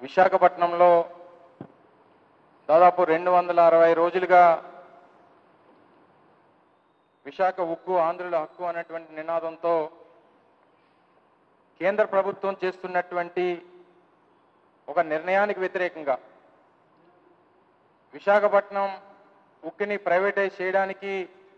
విశాఖపట్నంలో దాదాపు రెండు వందల అరవై రోజులుగా విశాఖ ఉక్కు ఆంధ్రుల హక్కు అనేటువంటి నినాదంతో కేంద్ర ప్రభుత్వం చేస్తున్నటువంటి ఒక నిర్ణయానికి వ్యతిరేకంగా విశాఖపట్నం ఉక్కిని ప్రైవేటైజ్ చేయడానికి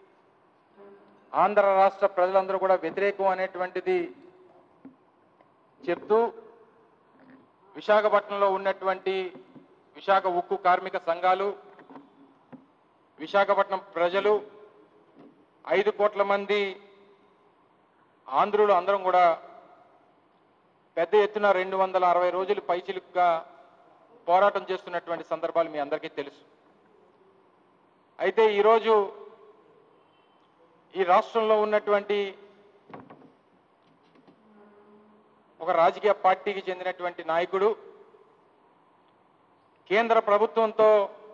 ఆంధ్ర రాష్ట్ర ప్రజలందరూ కూడా వ్యతిరేకం అనేటువంటిది చెప్తూ విశాఖపట్నంలో ఉన్నటువంటి విశాఖ ఉక్కు కార్మిక సంఘాలు విశాఖపట్నం ప్రజలు ఐదు కోట్ల మంది ఆంధ్రులు అందరం కూడా పెద్ద ఎత్తున రెండు వందల అరవై రోజులు పైచిలుకుగా పోరాటం చేస్తున్నటువంటి సందర్భాలు మీ అందరికీ తెలుసు అయితే ఈరోజు ఈ రాష్ట్రంలో ఉన్నటువంటి ఒక రాజకీయ పార్టీకి చెందినటువంటి నాయకుడు కేంద్ర ప్రభుత్వంతో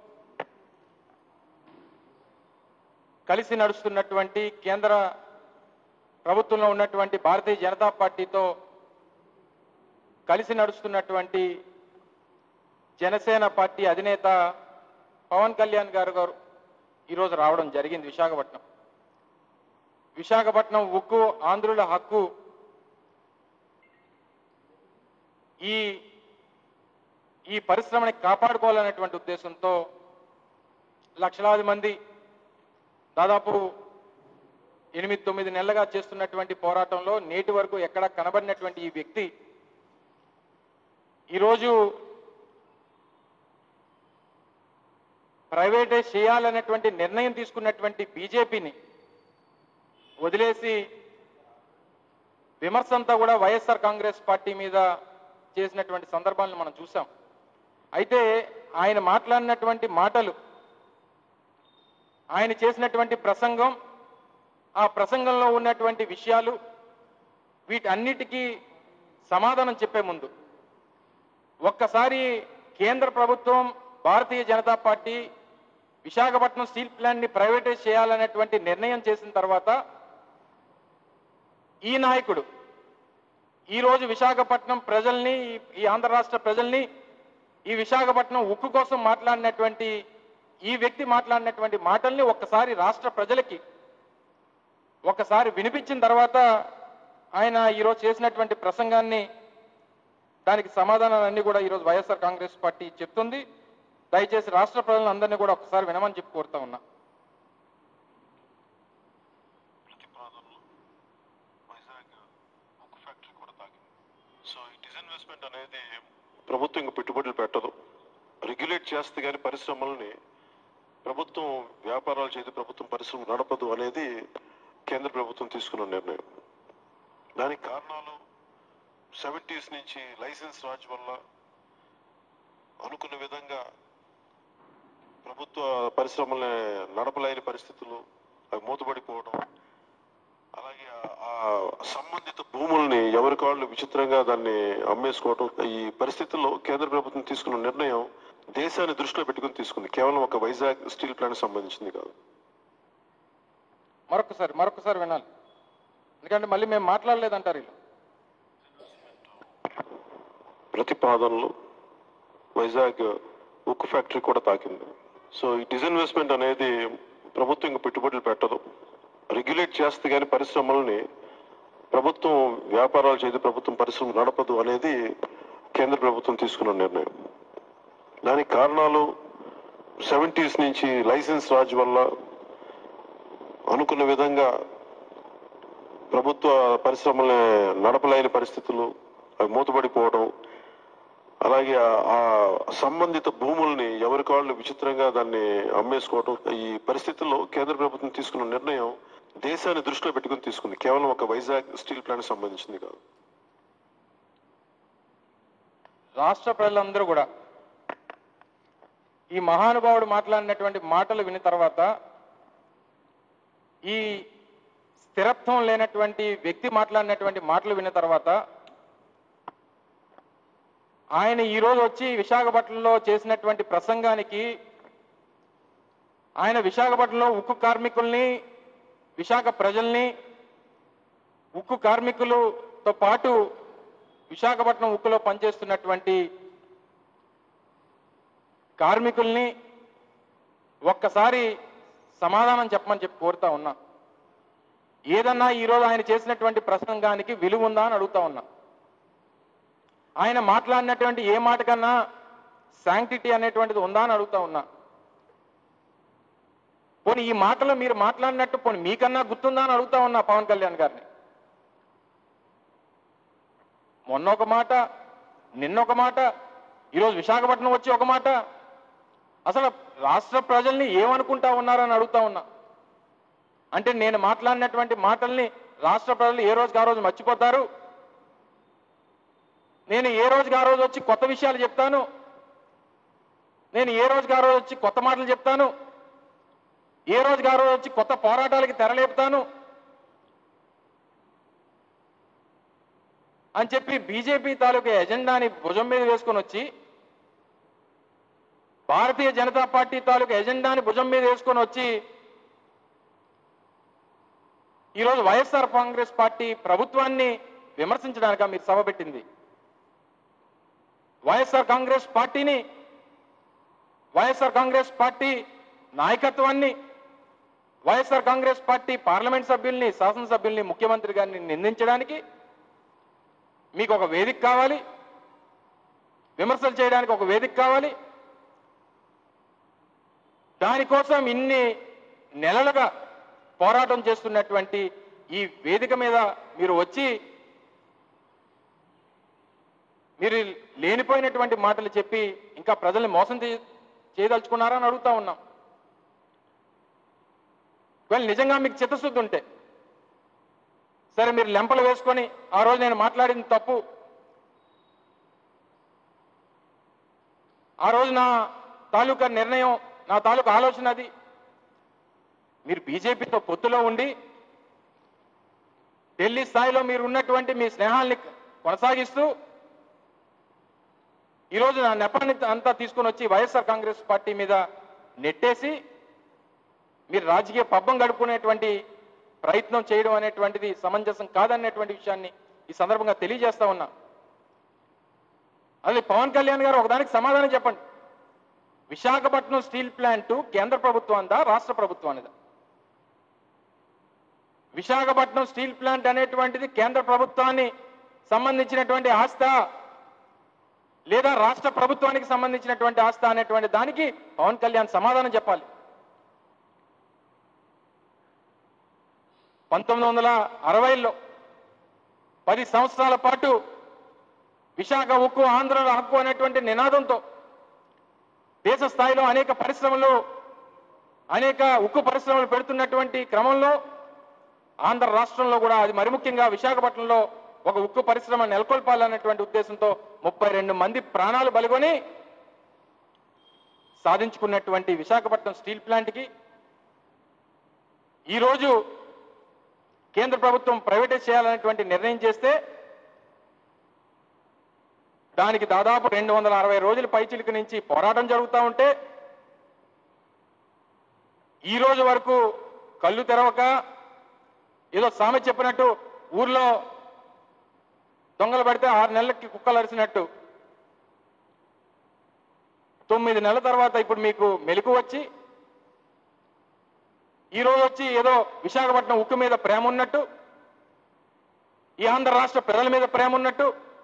కలిసి నడుస్తున్నటువంటి కేంద్ర ప్రభుత్వంలో ఉన్నటువంటి భారతీయ జనతా పార్టీతో కలిసి నడుస్తున్నటువంటి జనసేన పార్టీ అధినేత పవన్ కళ్యాణ్ గారు గారు ఈరోజు రావడం జరిగింది విశాఖపట్నం విశాఖపట్నం ఉక్కు ఆంధ్రుల హక్కు ఈ ఈ పరిశ్రమని కాపాడుకోవాలనేటువంటి ఉద్దేశంతో లక్షలాది మంది దాదాపు ఎనిమిది తొమ్మిది నెలలుగా చేస్తున్నటువంటి పోరాటంలో నేటి వరకు ఎక్కడా కనబడినటువంటి ఈ వ్యక్తి ఈరోజు ప్రైవేటైజ్ చేయాలనేటువంటి నిర్ణయం తీసుకున్నటువంటి బీజేపీని వదిలేసి విమర్శ అంతా కూడా వైఎస్ఆర్ కాంగ్రెస్ పార్టీ మీద చేసినటువంటి సందర్భాలను మనం చూసాం అయితే ఆయన మాట్లాడినటువంటి మాటలు ఆయన చేసినటువంటి ప్రసంగం ఆ ప్రసంగంలో ఉన్నటువంటి విషయాలు వీటన్నిటికీ సమాధానం చెప్పే ముందు ఒక్కసారి కేంద్ర ప్రభుత్వం Bharatiya Janata party Visakhapatnam steel plant ని ప్రైవేటైజ్ చేయాలనేటువంటి నిర్ణయం చేసిన తర్వాత ఈ నాయకుడు ఈ రోజు విశాఖపట్నం ప్రజల్ని ఈ- ఈ ఆంధ్ర రాష్ట్ర ప్రజల్ని ఈ విశాఖపట్నం ఉక్కు కోసం మాట్లాడినటువంటి ఈ వ్యక్తి మాట్లాడినటువంటి మాటల్ని ఒక్కసారి రాష్ట్ర ప్రజలకి ఒక్కసారి వినిపించిన తర్వాత ఆయన ఈరోజు చేసినటువంటి ప్రసంగాన్ని దానికి సమాధానాలన్నీ కూడా ఈరోజు వైఎస్ఆర్ కాంగ్రెస్ పార్టీ చెప్తుంది దయచేసి రాష్ట్ర ప్రజలందరినీ కూడా ఒకసారి వినమని చెప్పి కోరుతా ఉన్నా ప్రతిపాదనలు వైజాగ్ ఉక్కు ఫ్యాక్టరీ కూడా తాకింది సో ఈ డిస్ఇన్వెస్ట్మెంట్ అనేది ప్రభుత్వం ఇంక పెట్టుబడులు పెట్టదు రెగ్యులేట్ చేస్తే కానీ పరిశ్రమల్ని ప్రభుత్వం వ్యాపారాలు చేసి ప్రభుత్వం పరిశ్రమ నడపదు అనేది కేంద్ర ప్రభుత్వం తీసుకున్న నిర్ణయం దానికి కారణాలు సెవెంటీస్ నుంచి లైసెన్స్ రాజ్ వల్ల అనుకున్న విధంగా ప్రభుత్వ పరిశ్రమల్ని నడపలేని పరిస్థితులు అవి మూతపడిపోవడం అలాగే ఆ- ఆ సంబంధిత భూముల్ని ఎవరికి వాళ్ళు విచిత్రంగా దాన్ని అమ్మేసుకోవడం ఈ పరిస్థితుల్లో కేంద్ర ప్రభుత్వం తీసుకున్న నిర్ణయం దేశాన్ని దృష్టిలో పెట్టుకుని తీసుకుంది కేవలం ఒక వైజాగ్ స్టీల్ ప్లాంట్ సంబంధించింది కాదు మరొకసారి మరొకసారి వినాలి ఎందుకంటే మళ్ళీ మేము మాట్లాడలేదంటారు వీళ్ళు ప్రతిపాదనలు వైజాగ్ ఉక్కు ఫ్యాక్టరీ కూడా తాకింది సో ఈ డిస్ఇన్వెస్ట్మెంట్ అనేది ప్రభుత్వం ఇంక పెట్టుబడులు పెట్టదు రెగ్యులేట్ చేస్తే కానీ పరిశ్రమల్ని ప్రభుత్వం వ్యాపారాలు చేసి ప్రభుత్వం పరిశ్రమ నడపదు అనేది కేంద్ర ప్రభుత్వం తీసుకున్న నిర్ణయం దానికి కారణాలు సెవెంటీస్ నుంచి లైసెన్స్ రాజ్ వల్ల అనుకున్న విధంగా ప్రభుత్వ పరిశ్రమల్ని నడపలేని పరిస్థితులు అవి మూతపడిపోవడం అలాగే ఆ- ఆ సంబంధిత భూముల్ని ఎవరికి వాళ్ళు విచిత్రంగా దాన్ని అమ్మేసుకోవడం ఈ పరిస్థితుల్లో కేంద్ర ప్రభుత్వం తీసుకున్న నిర్ణయం దేశాన్ని దృష్టిలో పెట్టుకుని తీసుకుంది కేవలం ఒక వైజాగ్ స్టీల్ ప్లాంట్ సంబంధించింది కాదు రాష్ట్ర ప్రజలందరూ కూడా ఈ మహానుభావుడు మాట్లాడినటువంటి మాటలు విన్న తర్వాత ఈ స్థిరత్వం లేనటువంటి వ్యక్తి మాట్లాడినటువంటి మాటలు విన్న తర్వాత ఆయన ఈరోజు వచ్చి విశాఖపట్నంలో చేసినటువంటి ప్రసంగానికి ఆయన విశాఖపట్నంలో ఉక్కు కార్మికుల్ని విశాఖ ప్రజల్ని ఉక్కు కార్మికులతో పాటు విశాఖపట్నం ఉక్కులో పనిచేస్తున్నటువంటి కార్మికుల్ని ఒక్కసారి సమాధానం చెప్పమని చెప్పి కోరుతా ఉన్నా ఏదన్నా ఈరోజు ఆయన చేసినటువంటి ప్రసంగానికి విలువ ఉందా అని అడుగుతా ఉన్నా ఆయన మాట్లాడినటువంటి ఏ మాట కన్నా శాంక్టిటీ అనేటువంటిది ఉందా అని అడుగుతా ఉన్నా పోనీ ఈ మాటలు మీరు మాట్లాడినట్టు పోనీ మీకన్నా గుర్తుందా అని అడుగుతా ఉన్నా పవన్ కళ్యాణ్ గారిని మొన్న ఒక మాట నిన్న ఒక మాట ఈరోజు విశాఖపట్నం వచ్చి ఒక మాట అసలు రాష్ట్ర ప్రజల్ని ఏమనుకుంటా ఉన్నారని అడుగుతా ఉన్నా అంటే నేను మాట్లాడినటువంటి మాటల్ని రాష్ట్ర ప్రజలు ఏ రోజుకి ఆ రోజు మర్చిపోతారు నేను ఏ రోజుకి ఆ రోజు వచ్చి కొత్త విషయాలు చెప్తాను నేను ఏ రోజుకి ఆ రోజు వచ్చి కొత్త మాటలు చెప్తాను ఏ రోజుకి ఆ రోజు వచ్చి కొత్త పోరాటాలకి తెరలేపుతాను అని చెప్పి బీజేపీ తాలూకా ఎజెండాని భుజం మీద వేసుకొని వచ్చి భారతీయ జనతా పార్టీ తాలూకా ఎజెండాని భుజం మీద వేసుకొని వచ్చి ఈరోజు వైఎస్ఆర్ కాంగ్రెస్ పార్టీ ప్రభుత్వాన్ని విమర్శించడానిక మీరు సభ పెట్టింది వైఎస్ఆర్ కాంగ్రెస్ పార్టీని వైఎస్ఆర్ కాంగ్రెస్ పార్టీ నాయకత్వాన్ని వైఎస్ఆర్ కాంగ్రెస్ పార్టీ పార్లమెంట్ సభ్యుల్ని శాసనసభ్యుల్ని ముఖ్యమంత్రి గారిని నిందించడానికి మీకు ఒక వేదిక కావాలి విమర్శలు చేయడానికి ఒక వేదిక కావాలి దానికోసం ఇన్ని నెలలుగా పోరాటం చేస్తున్నటువంటి ఈ వేదిక మీద మీరు వచ్చి మీరు లేనిపోయినటువంటి మాటలు చెప్పి ఇంకా ప్రజల్ని మోసం చే- చేయదలుచుకున్నారా అని అడుగుతా ఉన్నాం ఒకవేళ నిజంగా మీకు చిత్తశుద్ధి ఉంటే సరే మీరు లెంపలు వేసుకొని ఆ రోజు నేను మాట్లాడింది తప్పు ఆ రోజు నా తాలూకా నిర్ణయం నా తాలూకా ఆలోచన అది మీరు బీజేపీతో పొత్తులో ఉండి ఢిల్లీ స్థాయిలో మీరు ఉన్నటువంటి మీ స్నేహాల్ని కొనసాగిస్తూ ఈరోజు నా నెపాన్ని అంతా తీసుకొని వచ్చి వైఎస్ఆర్ కాంగ్రెస్ పార్టీ మీద నెట్టేసి మీరు రాజకీయ పబ్బం గడుపుకునేటువంటి ప్రయత్నం చేయడం అనేటువంటిది సమంజసం కాదనేటువంటి విషయాన్ని ఈ సందర్భంగా తెలియజేస్తా ఉన్నా అది పవన్ కళ్యాణ్ గారు ఒకదానికి సమాధానం చెప్పండి విశాఖపట్నం స్టీల్ ప్లాంట్ కేంద్ర ప్రభుత్వానిదా రాష్ట్ర ప్రభుత్వానిదా విశాఖపట్నం స్టీల్ ప్లాంట్ అనేటువంటిది కేంద్ర ప్రభుత్వాన్ని సంబంధించినటువంటి ఆస్త లేదా రాష్ట్ర ప్రభుత్వానికి సంబంధించినటువంటి ఆస్త అనేటువంటి దానికి పవన్ కళ్యాణ్ సమాధానం చెప్పాలి పంతొమ్మిది వందల అరవైలో పది సంవత్సరాల పాటు విశాఖ ఉక్కు ఆంధ్రుల హక్కు అనేటువంటి నినాదంతో దేశ స్థాయిలో అనేక పరిశ్రమలు అనేక ఉక్కు పరిశ్రమలు పెడుతున్నటువంటి క్రమంలో ఆంధ్ర రాష్ట్రంలో కూడా అది మరి ముఖ్యంగా విశాఖపట్నంలో ఒక ఉక్కు పరిశ్రమ నెలకొల్పాలనేటువంటి ఉద్దేశంతో ముప్పై రెండు మంది ప్రాణాలు బలిగొని సాధించుకున్నటువంటి విశాఖపట్నం స్టీల్ ప్లాంట్కి ఈరోజు కేంద్ర ప్రభుత్వం ప్రైవేటైజ్ చేయాలనేటువంటి నిర్ణయం చేస్తే దానికి దాదాపు రెండు వందల అరవై రోజుల పైచిలుక నుంచి పోరాటం జరుగుతూ ఉంటే ఈ రోజు వరకు కళ్ళు తెరవక ఏదో సామె చెప్పినట్టు ఊర్లో దొంగలు పడితే ఆరు నెలలకి కుక్కలు అరిసినట్టు తొమ్మిది నెలల తర్వాత ఇప్పుడు మీకు మెలకు వచ్చి ఈ రోజు వచ్చి ఏదో విశాఖపట్నం ఉక్కు మీద ప్రేమ ఉన్నట్టు ఈ ఆంధ్ర రాష్ట్ర ప్రజల మీద ప్రేమ ఉన్నట్టు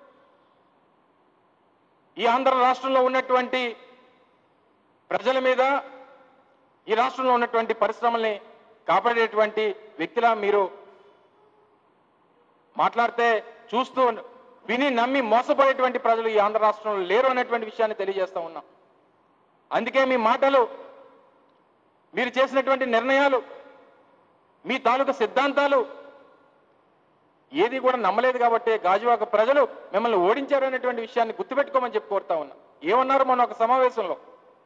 ఈ ఆంధ్ర రాష్ట్రంలో ఉన్నటువంటి ప్రజల మీద ఈ రాష్ట్రంలో ఉన్నటువంటి పరిశ్రమల్ని కాపాడేటువంటి వ్యక్తిలా మీరు మాట్లాడితే చూస్తూ విని నమ్మి మోసపోయేటువంటి ప్రజలు ఈ ఆంధ్ర రాష్ట్రంలో లేరు అనేటువంటి విషయాన్ని తెలియజేస్తా ఉన్నాం అందుకే మీ మాటలు మీరు చేసినటువంటి నిర్ణయాలు మీ తాలూకా సిద్ధాంతాలు ఏది కూడా నమ్మలేదు కాబట్టి గాజువాక ప్రజలు మిమ్మల్ని ఓడించారు అనేటువంటి విషయాన్ని గుర్తుపెట్టుకోమని చెప్పి కోరుతా ఉన్నా ఏమన్నారు మొన్న ఒక సమావేశంలో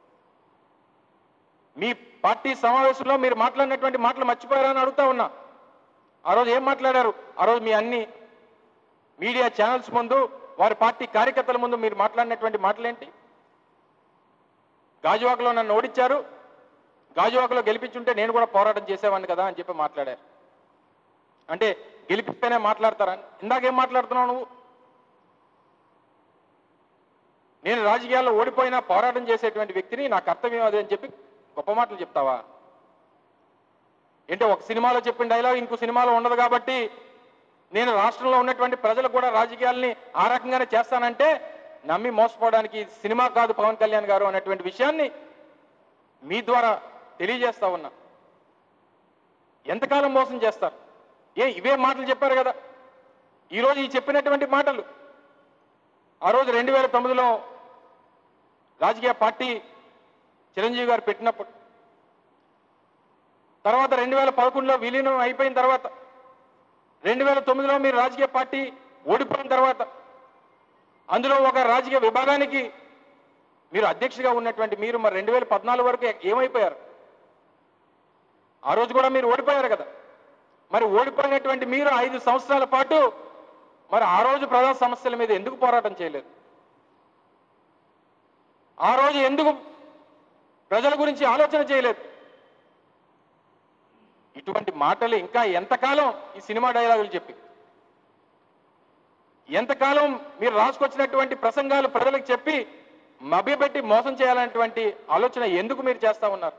మీ పార్టీ సమావేశంలో మీరు మాట్లాడినటువంటి మాటలు మర్చిపోయారని అడుగుతా ఉన్నా ఆ రోజు ఏం మాట్లాడారు ఆ రోజు మీ అన్ని మీడియా ఛానల్స్ ముందు వారి పార్టీ కార్యకర్తల ముందు మీరు మాట్లాడినటువంటి మాటలేంటి గాజువాకలో నన్ను ఓడించారు గాజువాకలో గెలిపించుంటే నేను కూడా పోరాటం చేసేవాడిని కదా అని చెప్పి మాట్లాడారు అంటే గెలిపిస్తేనే మాట్లాడతారా ఇందాకేం మాట్లాడుతున్నావు నువ్వు నేను రాజకీయాల్లో ఓడిపోయినా పోరాటం చేసేటువంటి వ్యక్తిని నా కర్తవ్యం అదే అని చెప్పి గొప్ప మాటలు చెప్తావా ఏంటో ఒక సినిమాలో చెప్పిన డైలాగ్ ఇంకో సినిమాలో ఉండదు కాబట్టి నేను రాష్ట్రంలో ఉన్నటువంటి ప్రజలు కూడా రాజకీయాల్ని ఆ రకంగానే చేస్తానంటే నమ్మి మోసపోవడానికి ఇది సినిమా కాదు పవన్ కళ్యాణ్ గారు అనేటువంటి విషయాన్ని మీ ద్వారా తెలియజేస్తా ఉన్నా ఎంతకాలం మోసం చేస్తారు ఏ ఇవే మాటలు చెప్పారు కదా ఈరోజు ఈ చెప్పినటువంటి మాటలు ఆ రోజు రెండు వేల తొమ్మిదిలో రాజకీయ పార్టీ చిరంజీవి గారు పెట్టినప్పుడు తర్వాత రెండు వేల పదకొండులో విలీనం అయిపోయిన తర్వాత రెండు వేల తొమ్మిదిలో మీరు రాజకీయ పార్టీ ఓడిపోయిన తర్వాత అందులో ఒక రాజకీయ విభాగానికి మీరు అధ్యక్షుడిగా ఉన్నటువంటి మీరు మరి రెండు వేల పద్నాలుగు వరకు ఏమైపోయారు ఆ రోజు కూడా మీరు ఓడిపోయారు కదా మరి ఓడిపోయినటువంటి మీరు ఐదు సంవత్సరాల పాటు మరి ఆ రోజు ప్రజా సమస్యల మీద ఎందుకు పోరాటం చేయలేదు ఆ రోజు ఎందుకు ప్రజల గురించి ఆలోచన చేయలేదు ఇటువంటి మాటలు ఇంకా ఎంతకాలం ఈ సినిమా డైలాగులు చెప్పి ఎంతకాలం మీరు రాసుకొచ్చినటువంటి ప్రసంగాలు ప్రజలకు చెప్పి మభ్యపెట్టి మోసం చేయాలనేటువంటి ఆలోచన ఎందుకు మీరు చేస్తా ఉన్నారు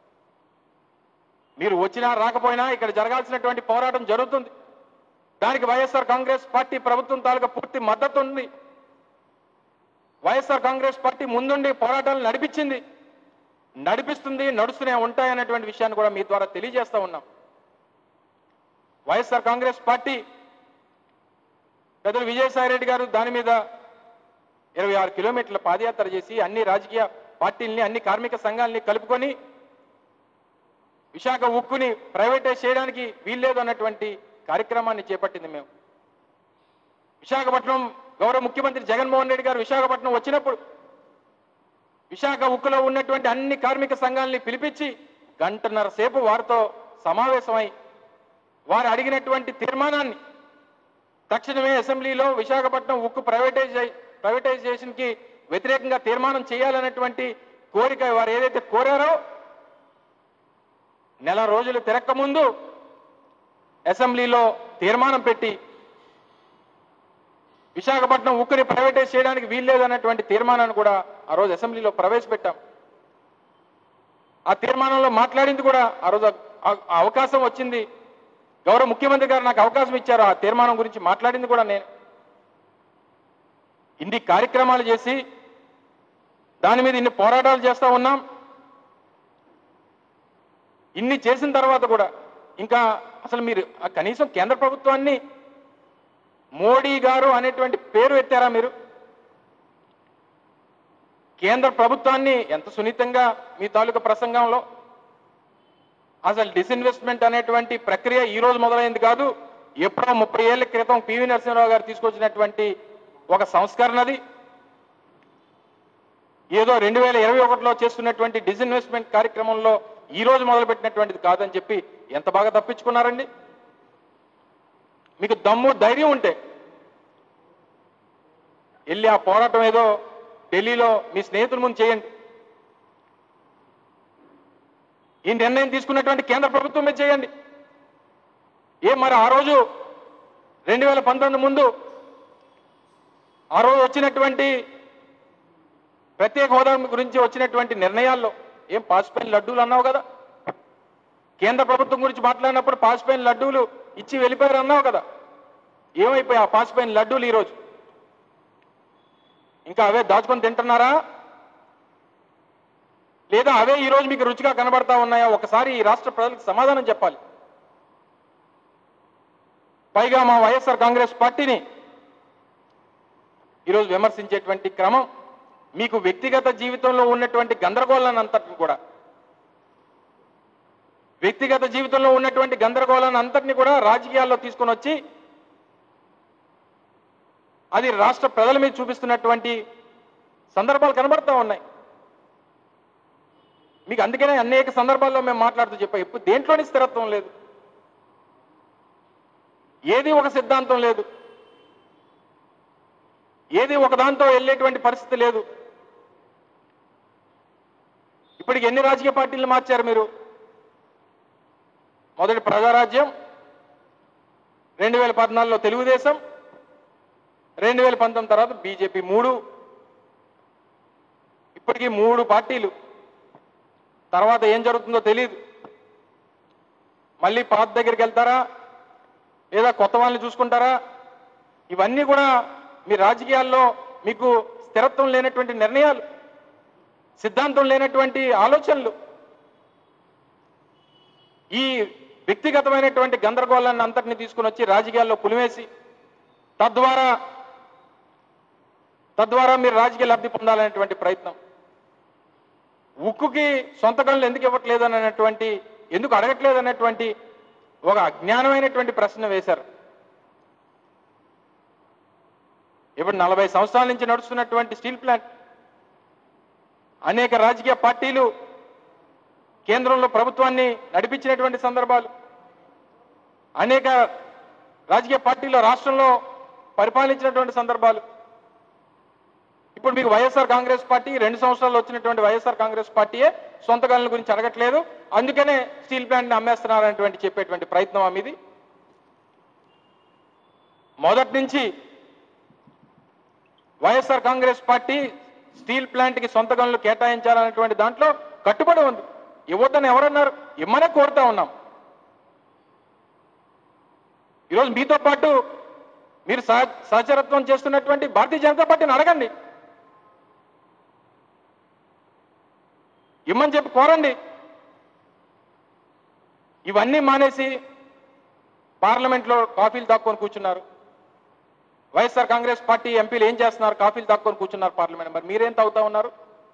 మీరు వచ్చినా రాకపోయినా ఇక్కడ జరగాల్సినటువంటి పోరాటం జరుగుతుంది దానికి వైఎస్ఆర్ కాంగ్రెస్ పార్టీ ప్రభుత్వం తాలూకా పూర్తి మద్దతు ఉంది వైఎస్ఆర్ కాంగ్రెస్ పార్టీ ముందుండి పోరాటాలు నడిపించింది నడిపిస్తుంది నడుస్తూనే ఉంటాయనేటువంటి విషయాన్ని కూడా మీ ద్వారా తెలియజేస్తా ఉన్నాం వైఎస్ఆర్ కాంగ్రెస్ పార్టీ పెద్దలు విజయసాయి రెడ్డి గారు దాని మీద ఇరవై ఆరు కిలోమీటర్ల పాదయాత్ర చేసి అన్ని రాజకీయ పార్టీల్ని అన్ని కార్మిక సంఘాలని కలుపుకొని విశాఖ ఉక్కుని ప్రైవేటైజ్ చేయడానికి వీల్లేదు అన్నటువంటి కార్యక్రమాన్ని చేపట్టింది మేము విశాఖపట్నం గౌరవ ముఖ్యమంత్రి జగన్మోహన్ రెడ్డి గారు విశాఖపట్నం వచ్చినప్పుడు విశాఖ ఉక్కులో ఉన్నటువంటి అన్ని కార్మిక సంఘాలని పిలిపించి గంటన్నర సేపు వారితో సమావేశమై వారు అడిగినటువంటి తీర్మానాన్ని తక్షణమే అసెంబ్లీలో విశాఖపట్నం ఉక్కు ప్రైవేటైజ్ ప్రైవేటైజేషన్ కి వ్యతిరేకంగా తీర్మానం చేయాలనేటువంటి కోరిక వారు ఏదైతే కోరారో నెల రోజులు తిరక్క ముందు అసెంబ్లీలో తీర్మానం పెట్టి విశాఖపట్నం ఉక్కుని ప్రైవేటైజ్ చేయడానికి వీల్లేదన్నటువంటి తీర్మానాన్ని కూడా ఆ రోజు అసెంబ్లీలో ప్రవేశపెట్టాం ఆ తీర్మానంలో మాట్లాడింది కూడా ఆ రోజు ఆ- ఆ అవకాశం వచ్చింది గౌరవ ముఖ్యమంత్రి గారు నాకు అవకాశం ఇచ్చారు ఆ తీర్మానం గురించి మాట్లాడింది కూడా నేను ఇన్ని కార్యక్రమాలు చేసి దాని మీద ఇన్ని పోరాటాలు చేస్తా ఉన్నాం ఇన్ని చేసిన తర్వాత కూడా ఇంకా అసలు మీరు ఆ కనీసం కేంద్ర ప్రభుత్వాన్ని మోడీ గారు అనేటువంటి పేరు ఎత్తారా మీరు కేంద్ర ప్రభుత్వాన్ని ఎంత సున్నితంగా మీ తాలూకా ప్రసంగంలో అసలు డిస్ఇన్వెస్ట్మెంట్ అనేటువంటి ప్రక్రియ ఈ రోజు మొదలైంది కాదు ఎప్పుడో ముప్పై ఏళ్ల క్రితం పివి నరసింహరావు గారు తీసుకొచ్చినటువంటి ఒక సంస్కరణది ఏదో రెండు వేల ఇరవై ఒకటిలో చేస్తున్నటువంటి డిస్ఇన్వెస్ట్మెంట్ కార్యక్రమంలో ఈ రోజు మొదలుపెట్టినటువంటిది కాదని చెప్పి ఎంత బాగా తప్పించుకున్నారండి మీకు దమ్ము ధైర్యం ఉంటే వెళ్ళి ఆ పోరాటం ఏదో ఢిల్లీలో మీ స్నేహితుల ముందు చేయండి ఈ నిర్ణయం తీసుకున్నటువంటి కేంద్ర ప్రభుత్వం మీద చేయండి ఏ మరి ఆ రోజు రెండు వేల పంతొమ్మిది ముందు ఆ రోజు వచ్చినటువంటి ప్రత్యేక హోదా గురించి వచ్చినటువంటి నిర్ణయాల్లో ఏం పాసిపోయిన లడ్డూలు అన్నావు కదా కేంద్ర ప్రభుత్వం గురించి మాట్లాడినప్పుడు పాసిపోయిన లడ్డూలు ఇచ్చి వెళ్ళిపోయారు అన్నావు కదా ఏమైపోయి ఆ పాసిపోయిన లడ్డూలు ఈరోజు ఇంకా అవే దాచుకొని తింటున్నారా లేదా అవే ఈ రోజు మీకు రుచిగా కనబడతా ఉన్నాయా ఒకసారి ఈ రాష్ట్ర ప్రజలకు సమాధానం చెప్పాలి పైగా మా వైఎస్ఆర్ కాంగ్రెస్ పార్టీని ఈరోజు విమర్శించేటువంటి క్రమం మీకు వ్యక్తిగత జీవితంలో ఉన్నటువంటి గందరగోళాన్ని అంతటిని కూడా వ్యక్తిగత జీవితంలో ఉన్నటువంటి గందరగోళాన్ని అంతటిని కూడా రాజకీయాల్లో తీసుకొని వచ్చి అది రాష్ట్ర ప్రజల మీద చూపిస్తున్నటువంటి సందర్భాలు కనబడతా ఉన్నాయి మీకు అందుకనే అనేక సందర్భాల్లో మేము మాట్లాడుతూ చెప్పాం ఇప్పుడు దేంట్లోని స్థిరత్వం లేదు ఏది ఒక సిద్ధాంతం లేదు ఏది ఒక దాంతో వెళ్ళేటువంటి పరిస్థితి లేదు ఇప్పటికి ఎన్ని రాజకీయ పార్టీలు మార్చారు మీరు మొదటి ప్రజారాజ్యం రెండు వేల పద్నాలుగులో తెలుగుదేశం రెండు వేల పంతొమ్మిది తర్వాత బీజేపీ మూడు ఇప్పటికీ మూడు పార్టీలు తర్వాత ఏం జరుగుతుందో తెలియదు మళ్ళీ పాత దగ్గరికి వెళ్తారా లేదా కొత్త వాళ్ళని చూసుకుంటారా ఇవన్నీ కూడా మీ రాజకీయాల్లో మీకు స్థిరత్వం లేనటువంటి నిర్ణయాలు సిద్ధాంతం లేనటువంటి ఆలోచనలు ఈ వ్యక్తిగతమైనటువంటి గందరగోళాన్ని అంతటిని తీసుకుని వచ్చి రాజకీయాల్లో పులివేసి తద్వారా తద్వారా మీరు రాజకీయ లబ్ధి పొందాలనేటువంటి ప్రయత్నం ఉక్కుకి సొంత గనులు ఎందుకు ఇవ్వట్లేదు అనేటువంటి ఎందుకు అడగట్లేదు అనేటువంటి ఒక అజ్ఞానమైనటువంటి ప్రశ్న వేశారు ఇప్పుడు నలభై సంవత్సరాల నుంచి నడుస్తున్నటువంటి స్టీల్ ప్లాంట్ అనేక రాజకీయ పార్టీలు కేంద్రంలో ప్రభుత్వాన్ని నడిపించినటువంటి సందర్భాలు అనేక రాజకీయ పార్టీలు రాష్ట్రంలో పరిపాలించినటువంటి సందర్భాలు ఇప్పుడు మీకు వైఎస్ఆర్ కాంగ్రెస్ పార్టీ రెండు సంవత్సరాలు వచ్చినటువంటి వైఎస్ఆర్ కాంగ్రెస్ పార్టీయే సొంత గనుల గురించి అడగట్లేదు అందుకనే స్టీల్ ప్లాంట్ ని అమ్మేస్తున్నారనేటువంటి చెప్పేటువంటి ప్రయత్నం మీది మొదటి నుంచి YSR Congress party steel plant కి సొంత గనులు కేటాయించాలనేటువంటి దాంట్లో కట్టుబడి ఉంది ఇవ్వద్దని ఎవరన్నారు ఇమ్మనే కోరుతా ఉన్నాం ఈరోజు మీతో పాటు మీరు సహ- సహచరత్వం చేస్తున్నటువంటి భారతీయ జనతా పార్టీని అడగండి ఇమ్మని చెప్పి కోరండి ఇవన్నీ మానేసి పార్లమెంట్లో కాఫీలు దాక్కొని కూర్చున్నారు వైఎస్ఆర్ కాంగ్రెస్ పార్టీ ఎంపీలు ఏం చేస్తున్నారు కాఫీలు దాక్కొని కూర్చున్నారు పార్లమెంట్ మరి మీరేం తాగుతా ఉన్నారు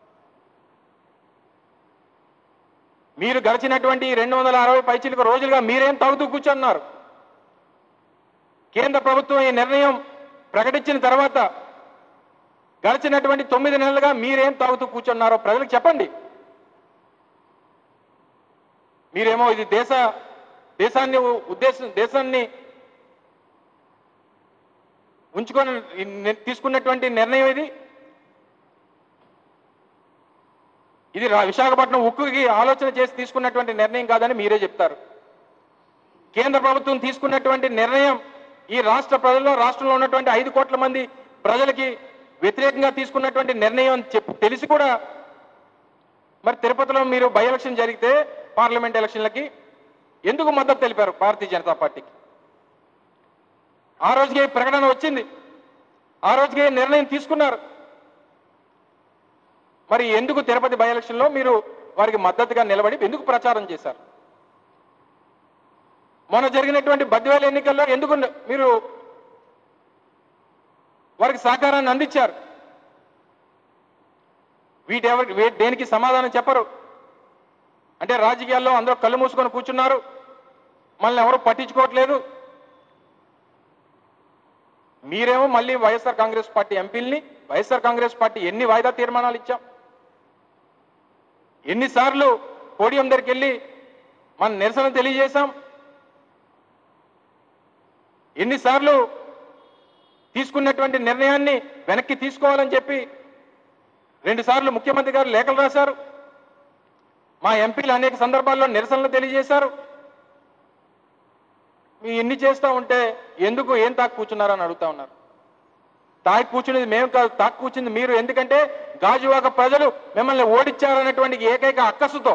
మీరు గడిచినటువంటి రెండు వందల అరవై పైచిలకు రోజులుగా మీరేం తాగుతూ కూర్చున్నారు కేంద్ర ప్రభుత్వం ఈ నిర్ణయం ప్రకటించిన తర్వాత గడిచినటువంటి తొమ్మిది నెలలుగా మీరేం తాగుతూ కూర్చున్నారో ప్రజలకు చెప్పండి మీరేమో ఇది దేశ దేశాన్ని ఉద్దేశం దేశాన్ని ఉంచుకొని ఈ ని- తీసుకున్నటువంటి నిర్ణయం ఇది ఇది రా- విశాఖపట్నం ఉక్కుకి ఆలోచన చేసి తీసుకున్నటువంటి నిర్ణయం కాదని మీరే చెప్తారు కేంద్ర ప్రభుత్వం తీసుకున్నటువంటి నిర్ణయం ఈ రాష్ట్ర ప్రజల్లో రాష్ట్రంలో ఉన్నటువంటి ఐదు కోట్ల మంది ప్రజలకి వ్యతిరేకంగా తీసుకున్నటువంటి నిర్ణయం అని చెప్పి తెలిసి కూడా మరి తిరుపతిలో మీరు బై ఎలక్షన్ జరిగితే పార్లమెంట్ ఎలక్షన్లకి ఎందుకు మద్దతు తెలిపారు భారతీయ జనతా పార్టీకి ఆ రోజుకే ఈ ప్రకటన వచ్చింది ఆ రోజుకే ఈ నిర్ణయం తీసుకున్నారు మరి ఎందుకు తిరుపతి బై ఎలక్షన్లో మీరు వారికి మద్దతుగా నిలబడి ఎందుకు ప్రచారం చేశారు మొన్న జరిగినటువంటి బద్వేల ఎన్నికల్లో ఎందుకు మీరు వారికి సహకారాన్ని అందించారు వీటెవరి వీ- దేనికి సమాధానం చెప్పరు అంటే రాజకీయాల్లో అందరూ కళ్ళు మూసుకొని కూర్చున్నారు మనల్ని ఎవరు పట్టించుకోవట్లేదు మీరేమో మళ్ళీ వైఎస్ఆర్ కాంగ్రెస్ పార్టీ ఎంపీల్ని వైఎస్ఆర్ కాంగ్రెస్ పార్టీ ఎన్ని వాయిదా తీర్మానాలు ఇచ్చాం ఎన్నిసార్లు పోడియం దగ్గరికి వెళ్ళి మన నిరసన తెలియజేశాం ఎన్నిసార్లు తీసుకున్నటువంటి నిర్ణయాన్ని వెనక్కి తీసుకోవాలని చెప్పి రెండు సార్లు ముఖ్యమంత్రి గారు లేఖలు రాశారు మా ఎంపీలు అనేక సందర్భాల్లో నిరసనలు తెలియజేశారు మీ ఎన్ని చేస్తా ఉంటే ఎందుకు ఏం తాకు కూర్చున్నారని అడుగుతా ఉన్నారు తాకి కూర్చునేది మేము కాదు తాకి కూర్చుంది మీరు ఎందుకంటే గాజువాక ప్రజలు మిమ్మల్ని ఓడించారనేటువంటి ఏకైక అక్కసుతో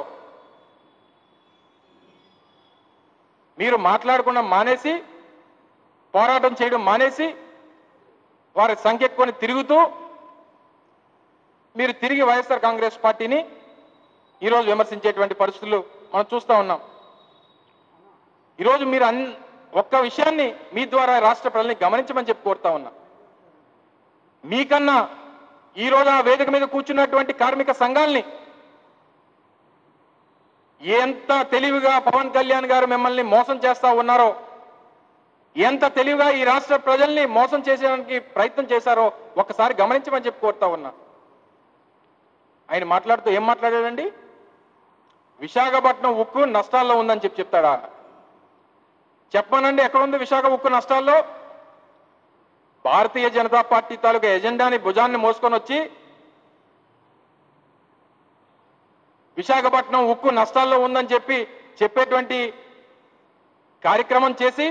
మీరు మాట్లాడకుండా మానేసి పోరాటం చేయడం మానేసి వారి సంఖ్య ఎక్కువని తిరుగుతూ మీరు తిరిగి వైఎస్ఆర్ కాంగ్రెస్ పార్టీని ఈరోజు విమర్శించేటువంటి పరిస్థితులు మనం చూస్తా ఉన్నాం ఈరోజు మీరు అన్ ఒక్క విషయాన్ని మీ ద్వారా రాష్ట్ర ప్రజల్ని గమనించమని చెప్పి కోరుతా ఉన్నా మీకన్నా ఈ రోజు ఆ వేదిక మీద కూర్చున్నటువంటి కార్మిక సంఘాల్ని ఎంత తెలివిగా పవన్ కళ్యాణ్ గారు మిమ్మల్ని మోసం చేస్తా ఉన్నారో ఎంత తెలివిగా ఈ రాష్ట్ర ప్రజల్ని మోసం చేసేదానికి ప్రయత్నం చేశారో ఒక్కసారి గమనించమని చెప్పి కోరుతా ఉన్నా ఆయన మాట్లాడుతూ ఏం మాట్లాడాడండి విశాఖపట్నం ఉక్కు నష్టాల్లో ఉందని చెప్పి చెప్తాడా చెప్పనండి ఎక్కడ ఉంది విశాఖ ఉక్కు నష్టాల్లో భారతీయ జనతా పార్టీ తాలూకా ఎజెండాని భుజాన్ని మోసుకొని వచ్చి విశాఖపట్నం ఉక్కు నష్టాల్లో ఉందని చెప్పి చెప్పేటువంటి కార్యక్రమం చేసి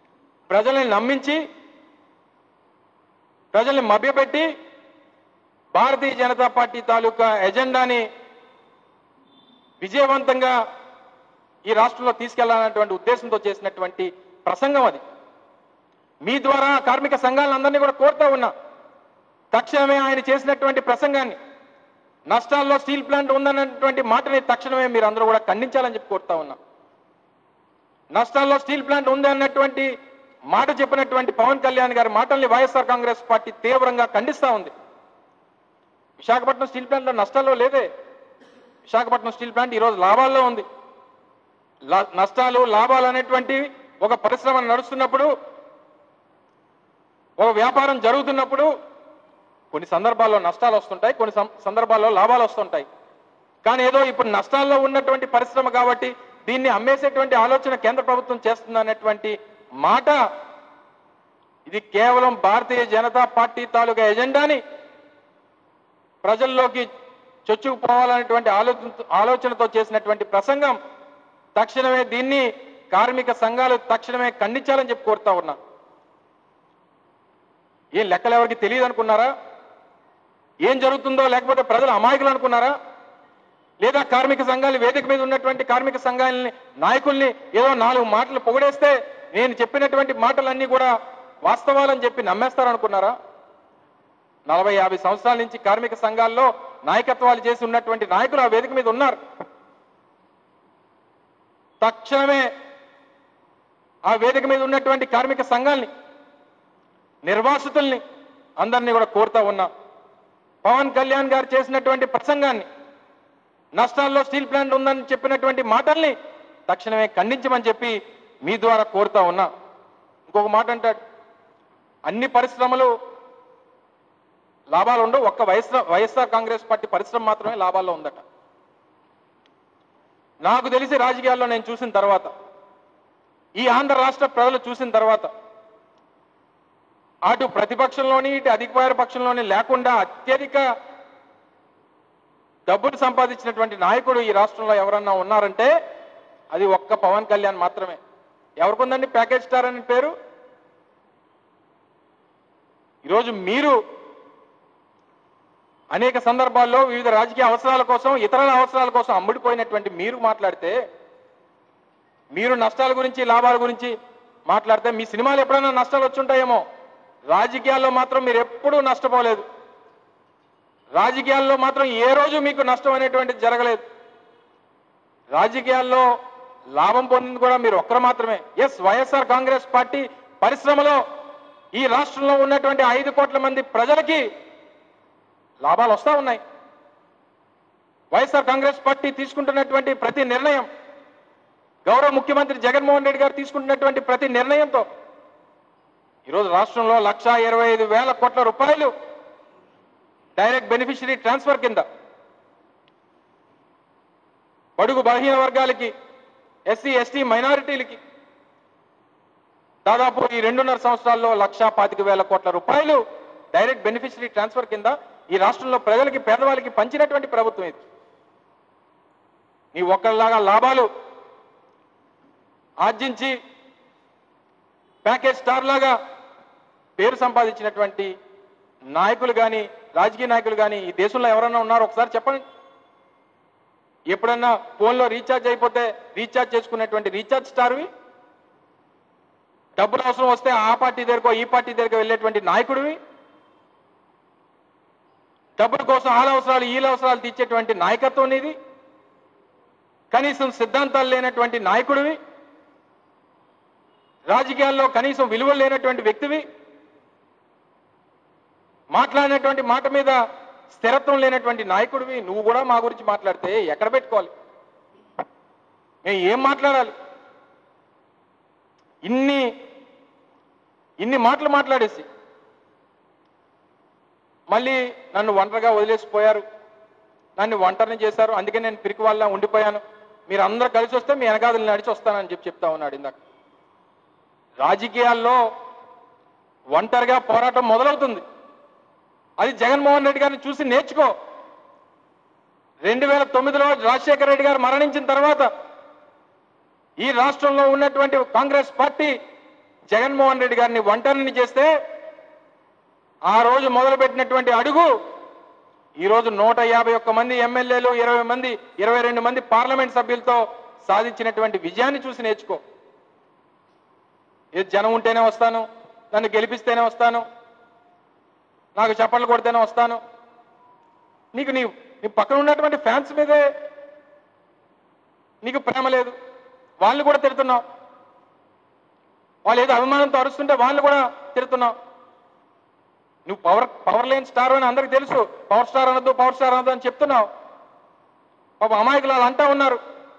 ప్రజల్ని నమ్మించి ప్రజల్ని మభ్యపెట్టి భారతీయ జనతా పార్టీ తాలూకా ఎజెండాని విజయవంతంగా ఈ రాష్ట్రంలో తీసుకెళ్లాలన్నటువంటి ఉద్దేశంతో చేసినటువంటి ప్రసంగం అది మీ ద్వారా కార్మిక సంఘాలందరినీ కూడా కోరుతా ఉన్నా తక్షణమే ఆయన చేసినటువంటి ప్రసంగాన్ని నష్టాల్లో స్టీల్ ప్లాంట్ ఉందన్నటువంటి మాటని తక్షణమే మీరు అందరూ కూడా ఖండించాలని చెప్పి కోరుతా ఉన్నా నష్టాల్లో స్టీల్ ప్లాంట్ ఉంది అన్నటువంటి మాట చెప్పినటువంటి పవన్ కళ్యాణ్ గారి మాటల్ని వైఎస్ఆర్ కాంగ్రెస్ పార్టీ తీవ్రంగా ఖండిస్తా ఉంది విశాఖపట్నం స్టీల్ ప్లాంట్లో నష్టాల్లో లేదే విశాఖపట్నం స్టీల్ ప్లాంట్ ఈరోజు లాభాల్లో ఉంది లా- నష్టాలు లాభాలు అనేటువంటి ఒక పరిశ్రమ నడుస్తున్నప్పుడు ఒక వ్యాపారం జరుగుతున్నప్పుడు కొన్ని సందర్భాల్లో నష్టాలు వస్తుంటాయి కొన్ని సం- సందర్భాల్లో లాభాలు వస్తుంటాయి కానీ ఏదో ఇప్పుడు నష్టాల్లో ఉన్నటువంటి పరిశ్రమ కాబట్టి దీన్ని అమ్మేసేటువంటి ఆలోచన కేంద్ర ప్రభుత్వం చేస్తుంది అనేటువంటి మాట ఇది కేవలం భారతీయ జనతా పార్టీ తాలూకా ఎజెండాని ప్రజల్లోకి చొచ్చుకుపోవాలనేటువంటి ఆలోచన ఆలోచనతో చేసినటువంటి ప్రసంగం తక్షణమే దీన్ని కార్మిక సంఘాలు తక్షణమే ఖండించాలని చెప్పి కోరుతా ఉన్నా ఏం లెక్కలు ఎవరికి తెలియదు అనుకున్నారా ఏం జరుగుతుందో లేకపోతే ప్రజలు అమాయకులు అనుకున్నారా లేదా కార్మిక సంఘాలు వేదిక మీద ఉన్నటువంటి కార్మిక సంఘాలని నాయకుల్ని ఏదో నాలుగు మాటలు పొగిడేస్తే నేను చెప్పినటువంటి మాటలన్నీ కూడా వాస్తవాలని చెప్పి నమ్మేస్తారనుకున్నారా నలభై యాభై సంవత్సరాల నుంచి కార్మిక సంఘాల్లో నాయకత్వాలు చేసి ఉన్నటువంటి నాయకులు ఆ వేదిక మీద ఉన్నారు తక్షణమే ఆ వేదిక మీద ఉన్నటువంటి కార్మిక సంఘాల్ని నిర్వాసితుల్ని అందరినీ కూడా కోరుతా ఉన్నా పవన్ కళ్యాణ్ గారు చేసినటువంటి ప్రసంగాన్ని నష్టాల్లో స్టీల్ ప్లాంట్ ఉందని చెప్పినటువంటి మాటల్ని తక్షణమే ఖండించమని చెప్పి మీ ద్వారా కోరుతా ఉన్నా ఇంకొక మాట అంటాడు అన్ని పరిశ్రమలు లాభాలు ఉండవు ఒక్క వైఎస్ఆర్ వైఎస్ఆర్ కాంగ్రెస్ పార్టీ పరిశ్రమ మాత్రమే లాభాల్లో ఉందట నాకు తెలిసి రాజకీయాల్లో నేను చూసిన తర్వాత ఈ ఆంధ్ర రాష్ట్ర ప్రజలు చూసిన తర్వాత అటు ప్రతిపక్షంలోని ఇటు అధికార పక్షంలోని లేకుండా అత్యధిక డబ్బులు సంపాదించినటువంటి నాయకుడు ఈ రాష్ట్రంలో ఎవరన్నా ఉన్నారంటే అది ఒక్క పవన్ కళ్యాణ్ మాత్రమే ఎవరికుందండి ప్యాకేజ్ స్టార్ అని పేరు ఈరోజు మీరు అనేక సందర్భాల్లో వివిధ రాజకీయ అవసరాల కోసం ఇతరుల అవసరాల కోసం అమ్ముడిపోయినటువంటి మీరు మాట్లాడితే మీరు నష్టాల గురించి లాభాల గురించి మాట్లాడితే మీ సినిమాలు ఎప్పుడైనా నష్టాలు వచ్చుంటాయేమో రాజకీయాల్లో మాత్రం మీరు ఎప్పుడూ నష్టపోలేదు రాజకీయాల్లో మాత్రం ఏ రోజు మీకు నష్టం అనేటువంటిది జరగలేదు రాజకీయాల్లో లాభం పొందింది కూడా మీరు ఒక్కరు మాత్రమే ఎస్ వైఎస్ఆర్ కాంగ్రెస్ పార్టీ పరిశ్రమలో ఈ రాష్ట్రంలో ఉన్నటువంటి ఐదు కోట్ల మంది ప్రజలకి లాభాలు వస్తా ఉన్నాయి వైఎస్ఆర్ కాంగ్రెస్ పార్టీ తీసుకుంటున్నటువంటి ప్రతి నిర్ణయం గౌరవ ముఖ్యమంత్రి జగన్మోహన్ రెడ్డి గారు తీసుకుంటున్నటువంటి ప్రతి నిర్ణయంతో ఈరోజు రాష్ట్రంలో లక్షా ఇరవై ఐదు వేల కోట్ల రూపాయలు డైరెక్ట్ బెనిఫిషరీ ట్రాన్స్ఫర్ కింద బడుగు బలహీన వర్గాలకి ఎస్సీ ఎస్టీ మైనారిటీలకి దాదాపు ఈ రెండున్నర సంవత్సరాల్లో లక్షా పాతిక వేల కోట్ల రూపాయలు డైరెక్ట్ బెనిఫిషరీ ట్రాన్స్ఫర్ కింద ఈ రాష్ట్రంలో ప్రజలకి పేదవాళ్ళకి పంచినటువంటి ప్రభుత్వం ఇది నీ ఒక్కరిలాగా లాభాలు ఆర్జించి ప్యాకేజ్ స్టార్ లాగా పేరు సంపాదించినటువంటి నాయకులు కానీ రాజకీయ నాయకులు కానీ ఈ దేశంలో ఎవరైనా ఉన్నారో ఒకసారి చెప్పండి ఎప్పుడన్నా ఫోన్లో రీఛార్జ్ అయిపోతే రీఛార్జ్ చేసుకునేటువంటి రీఛార్జ్ స్టార్వి డబ్బులు అవసరం వస్తే ఆ పార్టీ దగ్గరకో ఈ పార్టీ దగ్గరకు వెళ్ళేటువంటి నాయకుడివి డబ్బుల కోసం వాళ్ళ అవసరాలు వీళ్ళ అవసరాలు తీర్చేటువంటి నాయకత్వం ఇది కనీసం సిద్ధాంతాలు లేనటువంటి నాయకుడివి రాజకీయాల్లో కనీసం విలువలు లేనటువంటి వ్యక్తివి మాట్లాడినటువంటి మాట మీద స్థిరత్వం లేనటువంటి నాయకుడివి నువ్వు కూడా మా గురించి మాట్లాడితే ఎక్కడ పెట్టుకోవాలి మేము ఏం మాట్లాడాలి ఇన్ని ఇన్ని మాటలు మాట్లాడేసి మళ్ళీ నన్ను ఒంటరిగా వదిలేసిపోయారు నన్ను ఒంటరిని చేశారు అందుకే నేను పిరికి వాళ్ళ ఉండిపోయాను మీరు అందరూ కలిసి వస్తే మీ వెనకాదలు నడిచి వస్తానని చెప్పి చెప్తా ఉన్నాడు ఇందాక రాజకీయాల్లో ఒంటరిగా పోరాటం మొదలవుతుంది అది జగన్మోహన్ రెడ్డి గారిని చూసి నేర్చుకో రెండు వేల తొమ్మిదిలో రాజశేఖర రెడ్డి గారు మరణించిన తర్వాత ఈ రాష్ట్రంలో ఉన్నటువంటి కాంగ్రెస్ పార్టీ జగన్మోహన్ రెడ్డి గారిని ఒంటరిని చేస్తే ఆ రోజు మొదలుపెట్టినటువంటి అడుగు ఈ రోజు నూట యాభై ఒక్క మంది ఎమ్మెల్యేలు ఇరవై మంది ఇరవై రెండు మంది పార్లమెంట్ సభ్యులతో సాధించినటువంటి విజయాన్ని చూసి నేర్చుకో ఏది జనం ఉంటేనే వస్తాను నన్ను గెలిపిస్తేనే వస్తాను నాకు చప్పట్లు కొడితేనే వస్తాను నీకు నీ నీ పక్కన ఉన్నటువంటి ఫ్యాన్స్ మీదే నీకు ప్రేమ లేదు వాళ్ళు కూడా తిడుతున్నావు వాళ్ళు ఏదో అభిమానంతో అరుస్తుంటే వాళ్ళు కూడా తిడుతున్నావు నువ్వు పవర్ పవర్ లేని స్టార్ అని అందరికి తెలుసు పవర్ స్టార్ అనొద్దు పవర్ స్టార్ అనొద్దు అని చెప్తున్నావు పాప అమాయకులు వాళ్ళు అంటా ఉన్నారు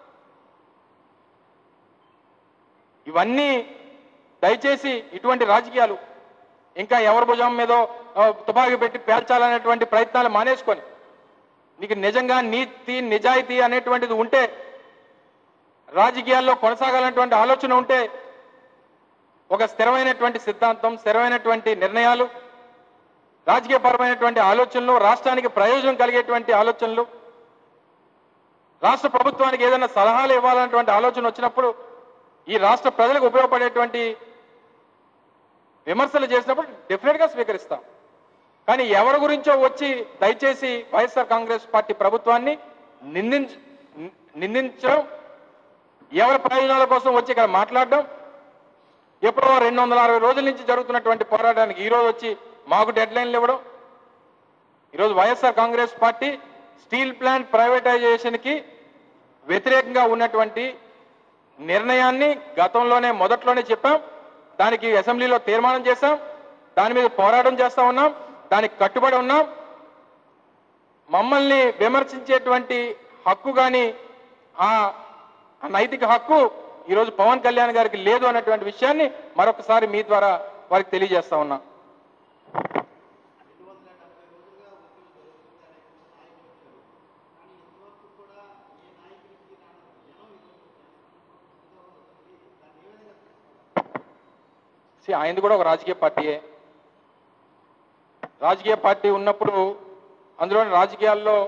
ఇవన్నీ దయచేసి ఇటువంటి రాజకీయాలు ఇంకా ఎవరి భుజం మీదో ఆ, తుపాకీ పెట్టి పేల్చాలనేటువంటి ప్రయత్నాలు మానేసుకొని నీకు నిజంగా నీతి నిజాయితీ అనేటువంటిది ఉంటే రాజకీయాల్లో కొనసాగాలనేటువంటి ఆలోచన ఉంటే ఒక స్థిరమైనటువంటి సిద్ధాంతం స్థిరమైనటువంటి నిర్ణయాలు రాజకీయపరమైనటువంటి ఆలోచనలు రాష్ట్రానికి ప్రయోజనం కలిగేటువంటి ఆలోచనలు రాష్ట్ర ప్రభుత్వానికి ఏదైనా సలహాలు ఇవ్వాలన్నటువంటి ఆలోచన వచ్చినప్పుడు ఈ రాష్ట్ర ప్రజలకు ఉపయోగపడేటువంటి విమర్శలు చేసినప్పుడు డెఫినెట్ గా స్వీకరిస్తాం కానీ ఎవరి గురించో వచ్చి దయచేసి వైఎస్ఆర్ కాంగ్రెస్ పార్టీ ప్రభుత్వాన్ని నిందించ నిందించడం ఎవరి ప్రయోజనాల కోసం వచ్చి ఇక్కడ మాట్లాడడం ఎప్పుడో రెండు వందల అరవై రోజుల నుంచి జరుగుతున్నటువంటి పోరాటానికి ఈ రోజు వచ్చి మాకు డెడ్ లైన్లు ఇవ్వడం ఈరోజు YSR Congress party steel plant privatisation కి వ్యతిరేకంగా ఉన్నటువంటి నిర్ణయాన్ని గతంలోనే మొదట్లోనే చెప్పాం దానికి అసెంబ్లీలో తీర్మానం చేశాం దాని మీద పోరాటం చేస్తా ఉన్నాం దానికి కట్టుబడి ఉన్నాం మమ్మల్ని విమర్శించేటువంటి హక్కు కానీ ఆ ఆ నైతిక హక్కు ఈరోజు పవన్ కళ్యాణ్ గారికి లేదు అన్నటువంటి విషయాన్ని మరొకసారి మీ ద్వారా వారికి తెలియజేస్తా ఉన్నా See, ఆయనది కూడా ఒక రాజకీయ పార్టీయే రాజకీయ పార్టీ ఉన్నప్పుడు అందులోని రాజకీయాల్లో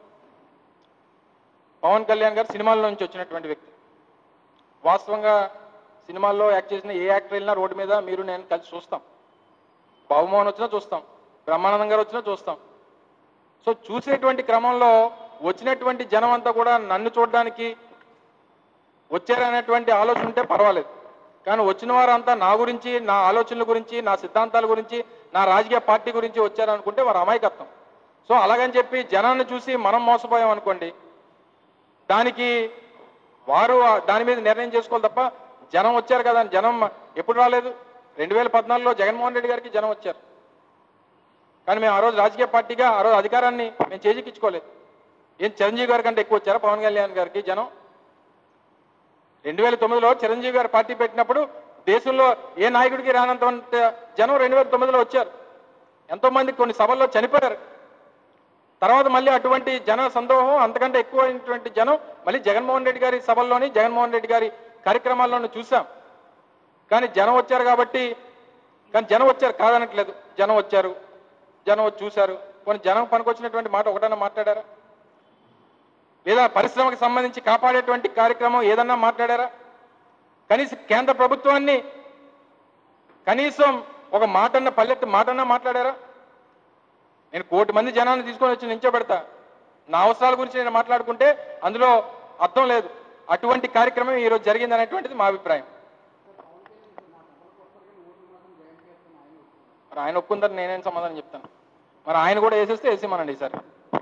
పవన్ కళ్యాణ్ గారు సినిమాల్లో నుంచి వచ్చినటువంటి వ్యక్తి వాస్తవంగా సినిమాల్లో యాక్ట్ చేసిన ఏ యాక్టర్ వెళ్ళినా రోడ్డు మీద మీరు నేను కలిసి చూస్తాం బాబుమోహన్ వచ్చినా చూస్తాం బ్రహ్మానందం గారు వచ్చినా చూస్తాం సో చూసేటువంటి క్రమంలో వచ్చినటువంటి జనం అంతా కూడా నన్ను చూడడానికి వచ్చారనేటువంటి ఆలోచన ఉంటే పర్వాలేదు కానీ వచ్చిన వారంతా నా గురించి నా ఆలోచనల గురించి నా సిద్ధాంతాల గురించి నా రాజకీయ పార్టీ గురించి వచ్చారనుకుంటే వారు అమాయకత్వం సో అలాగని చెప్పి జనాన్ని చూసి మనం మోసపోయాం అనుకోండి దానికి వారు ఆ దాని మీద నిర్ణయం చేసుకోవాలి తప్ప జనం వచ్చారు కదా అని జనం ఎప్పుడు రాలేదు రెండు వేల పద్నాలుగులో జగన్మోహన్ రెడ్డి గారికి జనం వచ్చారు కానీ మేము ఆ రోజు రాజకీయ పార్టీగా ఆ రోజు అధికారాన్ని మేము చేజిక్కించుకోలేదు ఏం చిరంజీవి గారి కంటే ఎక్కువ వచ్చారా పవన్ కళ్యాణ్ గారికి జనం రెండు వేల తొమ్మిదిలో చిరంజీవి గారు పార్టీ పెట్టినప్పుడు దేశంలో ఏ నాయకుడికి రానంత జనం రెండు వేల తొమ్మిదిలో వచ్చారు ఎంతో మంది కొన్ని సభల్లో చనిపోయారు తర్వాత మళ్ళీ అటువంటి జన సందోహం అంతకంటే ఎక్కువైనటువంటి జనం మళ్ళీ జగన్మోహన్ రెడ్డి గారి సభల్లోని జగన్మోహన్ రెడ్డి గారి కార్యక్రమాల్లోనూ చూసాం కానీ జనం వచ్చారు కాబట్టి కానీ జనం వచ్చారు కాదనట్లేదు జనం వచ్చారు జనం వచ్చి చూశారు కొన్ని జనం పనికొచ్చినటువంటి మాట ఒకటన్నా మాట్లాడారా లేదా పరిశ్రమకు సంబంధించి కాపాడేటువంటి కార్యక్రమం ఏదన్నా మాట్లాడారా కనీసం కేంద్ర ప్రభుత్వాన్ని కనీసం ఒక మాటన్న పల్లెత్తు మాటన్నా మాట్లాడారా నేను కోటి మంది జనాన్ని తీసుకొని వచ్చి నించోబెడతా నా అవసరాల గురించి నేను మాట్లాడుకుంటే అందులో అర్థం లేదు అటువంటి కార్యక్రమం ఈరోజు జరిగింది అనేటువంటిది మా అభిప్రాయం మరి ఆయన ఒప్పుకుందని నేనేం సమాధానం చెప్తాను మరి ఆయన కూడా వేసేస్తే వేసేమనండి ఈసారి